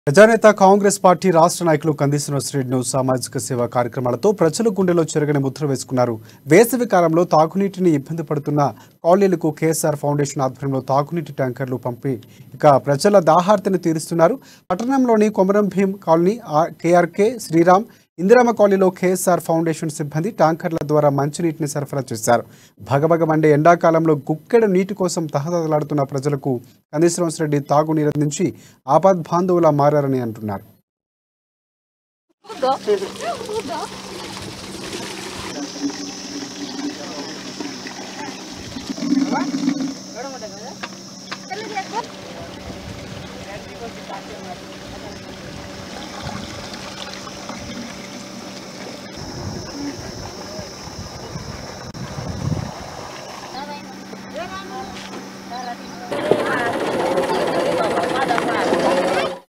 ప్రజానేత Congress party రాష్ట్ర నాయకులు కంది శ్రీను సామాజిక సేవా కార్యక్రమాలతో ప్రజల గుండెలో చెరగని ముద్ర వేసుకున్నారు వేసవి కాలంలో తాగునీటిని ఇబ్బంది పడుతున్న కాలనీలకు కేఎస్ఆర్ ఫౌండేషన్ ఆధ్వర్యంలో తాగునీటి ట్యాంకర్లు పంపి ఇక ప్రజల దాహార్తిని తీరుస్తున్నారు పట్టణంలోని కొమరం భీం కాలనీ ఆర్- కేఆర్కే శ్రీరామ్ ఇందిరామ కాలనీలో కేఎస్ఆర్ ఫౌండేషన్ సిబ్బంది ట్యాంకర్ల ద్వారా మంచినీటిని సరఫరా చేశారు భగభగ మండే ఎండాకాలంలో గుక్కెడు నీటి కోసం తహతహలాడుతున్న ప్రజలకు కందిశ్రవస్ రెడ్డి తాగునీరు అందించి ఆపద్ బాంధవులా మారారని అంటున్నారు Terus dia